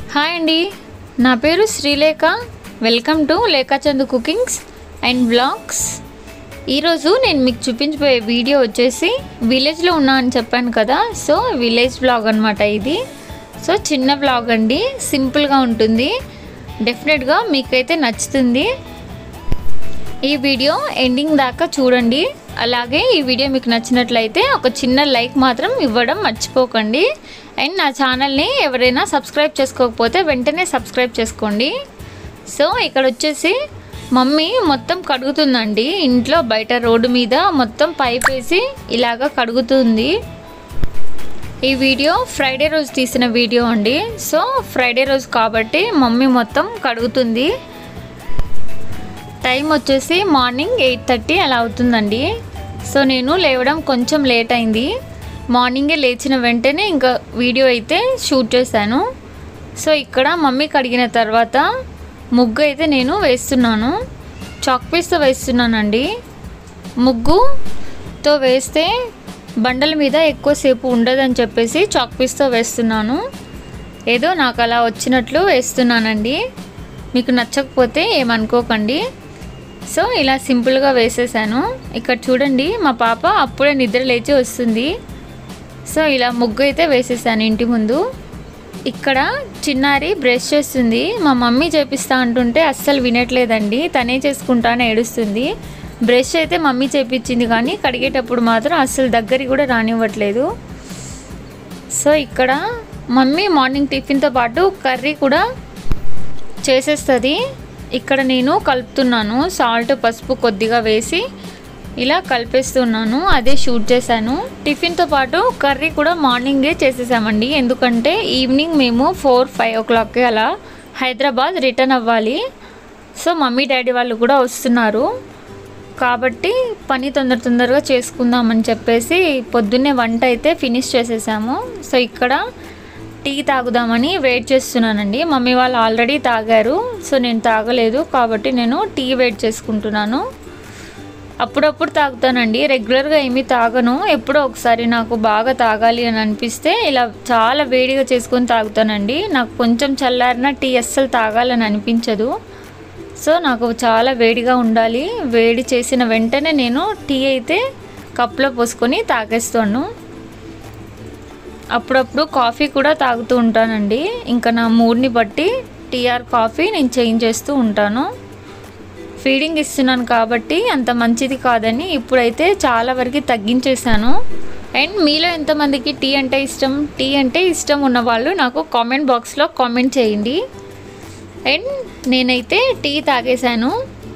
hi అండి నా పేరు Srilekha welcome to Lekhachandu cookings and blogs ఈరోజు నేను మీకు చూపించబోయే వీడియో వచ్చేసి విలేజ్లో ఉన్నా అని చెప్పాను కదా సో విలేజ్ బ్లాగ్ అనమాట ఇది సో చిన్న బ్లాగ్ అండి సింపుల్గా ఉంటుంది డెఫినెట్గా మీకైతే నచ్చుతుంది ఈ వీడియో ఎండింగ్ దాకా చూడండి అలాగే ఈ వీడియో మీకు నచ్చినట్లయితే ఒక చిన్న లైక్ మాత్రం ఇవ్వడం మర్చిపోకండి అండ్ నా ఛానల్ని ఎవరైనా సబ్స్క్రైబ్ చేసుకోకపోతే వెంటనే సబ్స్క్రైబ్ చేసుకోండి సో ఇక్కడ వచ్చేసి మమ్మీ మొత్తం కడుగుతుందండి ఇంట్లో బయట రోడ్డు మీద మొత్తం పైప్ వేసి ఇలాగ కడుగుతుంది ఈ వీడియో ఫ్రైడే రోజు తీసిన వీడియో అండి సో ఫ్రైడే రోజు కాబట్టి మమ్మీ మొత్తం కడుగుతుంది టైం వచ్చేసి మార్నింగ్ ఎయిట్ థర్టీ అలా అవుతుందండి సో నేను లేవడం కొంచెం లేట్ అయింది మార్నింగే లేచిన వెంటనే ఇంకా వీడియో అయితే షూట్ చేశాను సో ఇక్కడ మమ్మీ కడిగిన తర్వాత ముగ్గు అయితే నేను వేస్తున్నాను చాక్ పీస్తో వేస్తున్నానండి ముగ్గుతో వేస్తే బండల మీద ఎక్కువసేపు ఉండదని చెప్పేసి చాక్ పీస్తో వేస్తున్నాను ఏదో నాకు అలా వచ్చినట్లు వేస్తున్నానండి మీకు నచ్చకపోతే ఏమనుకోకండి సో ఇలా సింపుల్గా వేసేసాను ఇక్కడ చూడండి మా పాప అప్పుడే నిద్ర లేచి వస్తుంది సో ఇలా ముగ్గు అయితే వేసేసాను ఇంటి ముందు ఇక్కడ చిన్నారి బ్రష్ చేస్తుంది మా మమ్మీ చేపిస్తా అంటుంటే అస్సలు వినట్లేదండి తనే చేసుకుంటా అని ఏడుస్తుంది బ్రష్ అయితే మమ్మీ చేపించింది కానీ కడిగేటప్పుడు మాత్రం అస్సలు దగ్గరికి కూడా రానివ్వట్లేదు సో ఇక్కడ మమ్మీ మార్నింగ్ టిఫిన్తో పాటు కర్రీ కూడా చేసేస్తుంది ఇక్కడ నేను కలుపుతున్నాను సాల్ట్ పసుపు కొద్దిగా వేసి ఇలా కలిపేస్తున్నాను అదే షూట్ చేశాను టిఫిన్తో పాటు కర్రీ కూడా మార్నింగే చేసేసామండి ఎందుకంటే ఈవినింగ్ మేము ఫోర్ ఫైవ్ ఓ క్లాక్కి అలా హైదరాబాద్ రిటర్న్ అవ్వాలి సో మమ్మీ డాడీ వాళ్ళు కూడా వస్తున్నారు కాబట్టి పని తొందర తొందరగా చేసుకుందామని చెప్పేసి పొద్దున్నే వంట అయితే ఫినిష్ చేసేసాము సో ఇక్కడ టీ తాగుదామని వెయిట్ చేస్తున్నానండి మమ్మీ వాళ్ళు ఆల్రెడీ తాగారు సో నేను తాగలేదు కాబట్టి నేను టీ వెయిట్ చేసుకుంటున్నాను అప్పుడప్పుడు తాగుతానండి రెగ్యులర్గా ఏమీ తాగను ఎప్పుడో ఒకసారి నాకు బాగా తాగాలి అని అనిపిస్తే ఇలా చాలా వేడిగా చేసుకొని తాగుతానండి నాకు కొంచెం చల్లారిన టీ అస్సలు తాగాలని అనిపించదు సో నాకు చాలా వేడిగా ఉండాలి వేడి చేసిన వెంటనే నేను టీ అయితే కప్లో పోసుకొని తాగేస్తాను అప్పుడప్పుడు కాఫీ కూడా తాగుతూ ఉంటానండి ఇంకా నా మూడ్ని బట్టి టీఆర్ కాఫీ నేను చేంజ్ చేస్తూ ఉంటాను ఫీడింగ్ ఇస్తున్నాను కాబట్టి అంత మంచిది కాదని ఇప్పుడైతే చాలా వరకు తగ్గించేశాను అండ్ మీలో ఎంతమందికి టీ అంటే ఇష్టం టీ అంటే ఇష్టం ఉన్న వాళ్ళు నాకు కామెంట్ బాక్స్లో కామెంట్ చేయండి అండ్ నేనైతే టీ తాగేశాను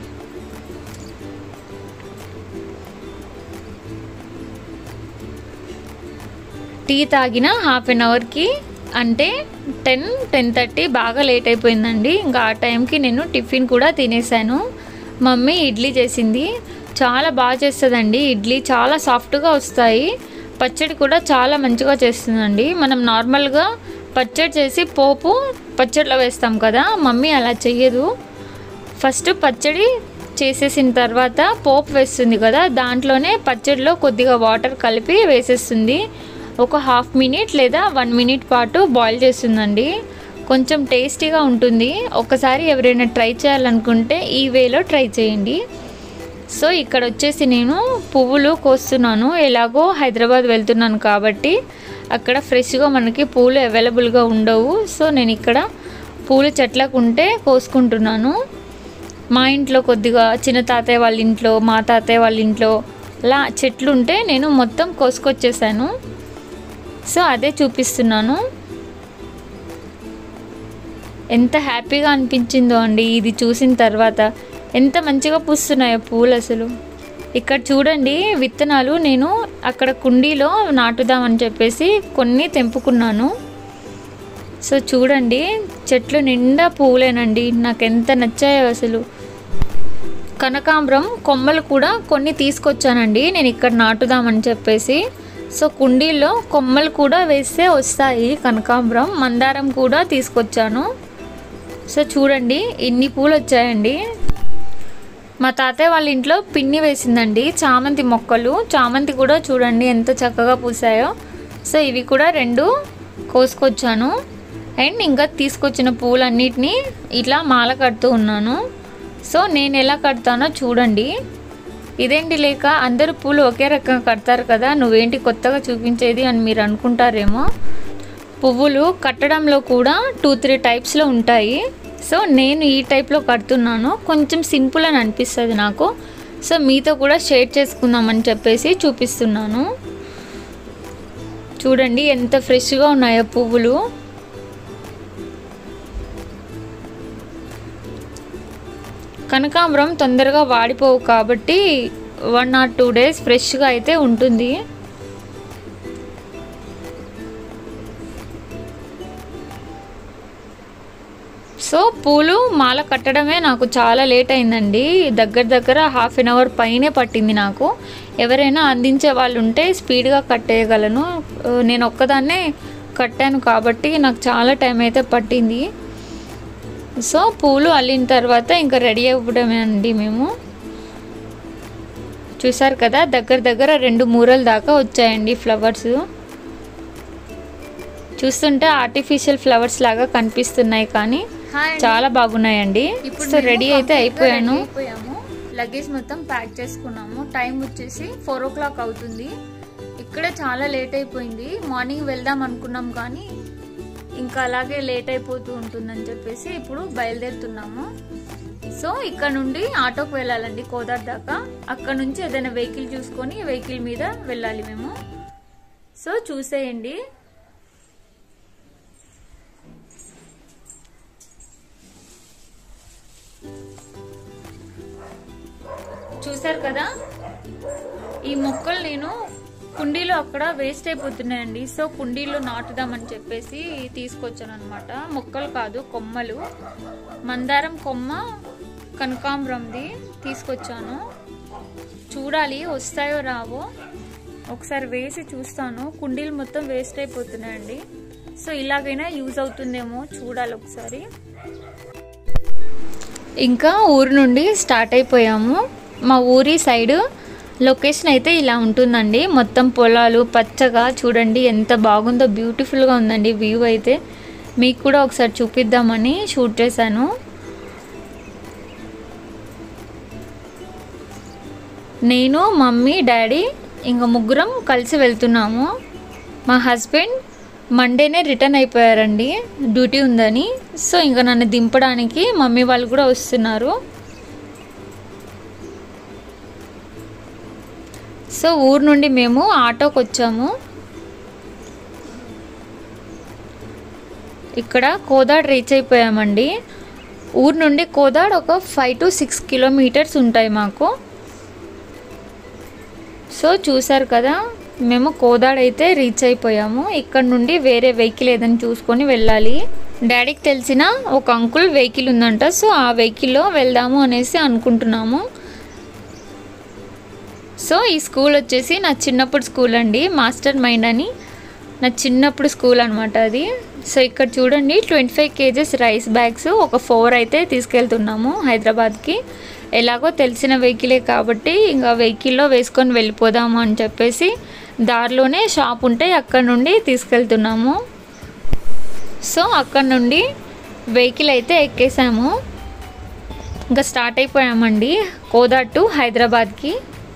టీ తాగిన హాఫ్ అన్ అవర్కి అంటే టెన్ టెన్ థర్టీ బాగా లేట్ అయిపోయిందండి ఇంకా ఆ టైంకి నేను టిఫిన్ కూడా తినేసాను మమ్మీ ఇడ్లీ చేసింది చాలా బాగా చేస్తుందండి ఇడ్లీ చాలా సాఫ్ట్గా వస్తాయి పచ్చడి కూడా చాలా మంచిగా చేస్తుందండి మనం నార్మల్గా పచ్చడి చేసి పోపు పచ్చడిలో వేస్తాం కదా మమ్మీ అలా చెయ్యదు ఫస్ట్ పచ్చడి చేసేసిన తర్వాత పోపు వేస్తుంది కదా దాంట్లోనే పచ్చడిలో కొద్దిగా వాటర్ కలిపి వేసేస్తుంది ఒక హాఫ్ మినిట్ లేదా వన్ మినిట్ పాటు బాయిల్ చేస్తుందండి కొంచెం టేస్టీగా ఉంటుంది ఒకసారి ఎవరైనా ట్రై చేయాలనుకుంటే ఈ వేలో ట్రై చేయండి సో ఇక్కడ వచ్చేసి నేను పువ్వులు కోస్తున్నాను ఎలాగో హైదరాబాద్ వెళ్తున్నాను కాబట్టి అక్కడ ఫ్రెష్గా మనకి పూలు అవైలబుల్గా ఉండవు సో నేను ఇక్కడ పూలు చెట్లకు ఉంటే కోసుకుంటున్నాను మా ఇంట్లో కొద్దిగా చిన్న తాతయ్య వాళ్ళ ఇంట్లో మా తాతయ్య వాళ్ళ ఇంట్లో అలా చెట్లు ఉంటే నేను మొత్తం కోసుకొచ్చేసాను సో అదే చూపిస్తున్నాను ఎంత హ్యాపీగా అనిపించిందో అండి ఇది చూసిన తర్వాత ఎంత మంచిగా పూస్తున్నాయో పూలు అసలు ఇక్కడ చూడండి విత్తనాలు నేను అక్కడ కుండీలో నాటుదామని చెప్పేసి కొన్ని తెంపుకున్నాను సో చూడండి చెట్లు నిండా పువ్వులేనండి నాకు ఎంత నచ్చాయో అసలు కనకాంబరం కొమ్మలు కూడా కొన్ని తీసుకొచ్చానండి నేను ఇక్కడ నాటుదామని చెప్పేసి సో కుండీలో కొమ్మలు కూడా వేస్తే వస్తాయి కనకాంబరం మందారం కూడా తీసుకొచ్చాను సో చూడండి ఇన్ని పూలు వచ్చాయండి మా తాతయ్య వాళ్ళ ఇంట్లో పిన్ని వేసిందండి చామంతి మొక్కలు చామంతి కూడా చూడండి ఎంత చక్కగా పూసాయో సో ఇవి కూడా రెండు కోసుకొచ్చాను అండ్ ఇంకా తీసుకొచ్చిన పూలన్నిటినీ ఇట్లా మాల కడుతూ ఉన్నాను సో నేను ఎలా కడతానో చూడండి ఇదేంటి లేక అందరూ పూలు ఒకే రకంగా కడతారు కదా నువ్వేంటి కొత్తగా చూపించేది అని మీరు అనుకుంటారేమో పువ్వులు కట్టడంలో కూడా టూ త్రీ టైప్స్లో ఉంటాయి సో నేను ఈ టైప్లో కడుతున్నాను కొంచెం సింపుల్ అని అనిపిస్తుంది నాకు సో మీతో కూడా షేర్ చేసుకుందామని చెప్పేసి చూపిస్తున్నాను చూడండి ఎంత ఫ్రెష్గా ఉన్నాయో పువ్వులు కనకాంబరం తొందరగా వాడిపోవు కాబట్టి వన్ ఆర్ టూ డేస్ ఫ్రెష్గా అయితే ఉంటుంది సో పూలు మాల కట్టడమే నాకు చాలా లేట్ అయిందండి దగ్గర దగ్గర హాఫ్ అన్ అవర్ పైనే పట్టింది నాకు ఎవరైనా అందించే వాళ్ళు ఉంటే స్పీడ్గా కట్టేయగలను ఆ, నేను ఒక్కదాన్నే కట్టాను కాబట్టి నాకు చాలా టైం అయితే పట్టింది సో పూలు అల్లిన తర్వాత ఇంకా రెడీ అవ్వడమే అండి మేము చూసారు కదా దగ్గర దగ్గర రెండు మూరల దాకా వచ్చాయండి ఫ్లవర్స్ చూస్తుంటే ఆర్టిఫిషియల్ ఫ్లవర్స్ లాగా కనిపిస్తున్నాయి కానీ చాలా బాగున్నాయండి సో రెడీ అయితే అయిపోయాను లగేజ్ మొత్తం ప్యాక్ చేసుకున్నాము టైం వచ్చేసి ఫోర్ ఓ క్లాక్ అవుతుంది ఇక్కడ చాలా లేట్ అయిపోయింది మార్నింగ్ వెళ్దాం అనుకున్నాం కానీ ఇంకా అలాగే లేట్ అయిపోతూ ఉంటుందని చెప్పేసి ఇప్పుడు బయలుదేరుతున్నాము సో ఇక్కడ నుండి ఆటోకి వెళ్ళాలండి కోదార్ దాకా అక్కడ నుంచి ఏదైనా వెహికల్ చూసుకొని వెహికల్ మీద వెళ్ళాలి మేము సో చూసేయండి చూసారు కదా ఈ మొక్కలు నేను కుండీలో అక్కడ వేస్ట్ అయిపోతున్నాయండి సో కుండీలో నాటుదామని చెప్పేసి తీసుకొచ్చాను అనమాట మొక్కలు కాదు కొమ్మలు మందారం కొమ్మ కనకాంబరంది తీసుకొచ్చాను చూడాలి వస్తాయో రావో ఒకసారి వేసి చూస్తాను కుండీలు మొత్తం వేస్ట్ అయిపోతున్నాయండి సో ఇలాగైనా యూజ్ అవుతుందేమో చూడాలి ఒకసారి ఇంకా ఊరు నుండి స్టార్ట్ అయిపోయాము మా ఊరి సైడ్ లొకేషన్ అయితే ఇలా ఉంటుందండి మొత్తం పొలాలు పచ్చగా చూడండి ఎంత బాగుందో బ్యూటిఫుల్గా ఉందండి వ్యూ అయితే మీకు కూడా ఒకసారి చూపిద్దామని షూట్ చేశాను నేను మమ్మీ డాడీ ఇంకా ముగ్గురం కలిసి వెళ్తున్నాము మా హస్బెండ్ మండేనే రిటర్న్ అయిపోయారండి డ్యూటీ ఉందని సో ఇంకా నన్ను దింపడానికి మమ్మీ వాళ్ళు కూడా వస్తున్నారు సో ఊరు నుండి మేము ఆటోకి వచ్చాము ఇక్కడ కోదాడ్ రీచ్ అయిపోయామండి ఊరు నుండి కోదాడ్ ఒక ఫైవ్ టు సిక్స్ కిలోమీటర్స్ ఉంటాయి మాకు సో చూసారు కదా మేము కోదాడ్ అయితే రీచ్ అయిపోయాము ఇక్కడ నుండి వేరే వెహికల్ ఏదైనా చూసుకొని వెళ్ళాలి డాడీకి తెలిసిన ఒక అంకుల్ వెహికల్ ఉందంట సో ఆ వెహికల్లో వెళ్దాము అనేసి అనుకుంటున్నాము సో ఈ స్కూల్ వచ్చేసి నా చిన్నప్పుడు స్కూల్ అండి మాస్టర్ మైండ్ అని నా చిన్నప్పుడు స్కూల్ అనమాట అది సో ఇక్కడ చూడండి twenty five kgs rice bags ఒక ఫోర్ అయితే తీసుకెళ్తున్నాము హైదరాబాద్కి ఎలాగో తెలిసిన వెహికలే కాబట్టి ఇంకా వెహికల్లో వేసుకొని వెళ్ళిపోదాము అని చెప్పేసి దారిలోనే షాప్ ఉంటే అక్కడ నుండి తీసుకెళ్తున్నాము సో అక్కడ నుండి వెహికల్ అయితే ఎక్కేసాము ఇంకా స్టార్ట్ అయిపోయామండి కోదాడ్ టు హైదరాబాద్కి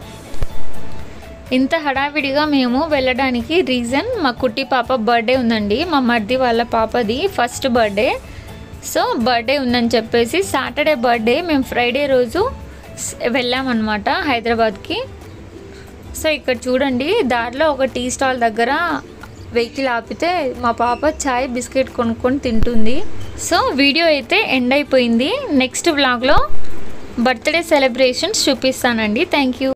ఇంత హడావిడిగా మేము వెళ్ళడానికి రీజన్ మా కుట్టి పాప బర్త్డే ఉందండి మా మర్ది వాళ్ళ పాపది ఫస్ట్ బర్త్డే సో బర్త్డే ఉందని చెప్పేసి సాటర్డే బర్త్డే మేము ఫ్రైడే రోజు స్- వెళ్ళామన్నమాట హైదరాబాద్కి సో ఇక్కడ చూడండి దారిలో ఒక టీ స్టాల్ దగ్గర వెహికల్ ఆపితే మా పాప చాయ్ బిస్కెట్ కొనుక్కొని తింటుంది సో వీడియో అయితే ఎండ్ అయిపోయింది నెక్స్ట్ వ్లాగ్లో బర్త్డే సెలబ్రేషన్స్ చూపిస్తానండి థ్యాంక్ యూ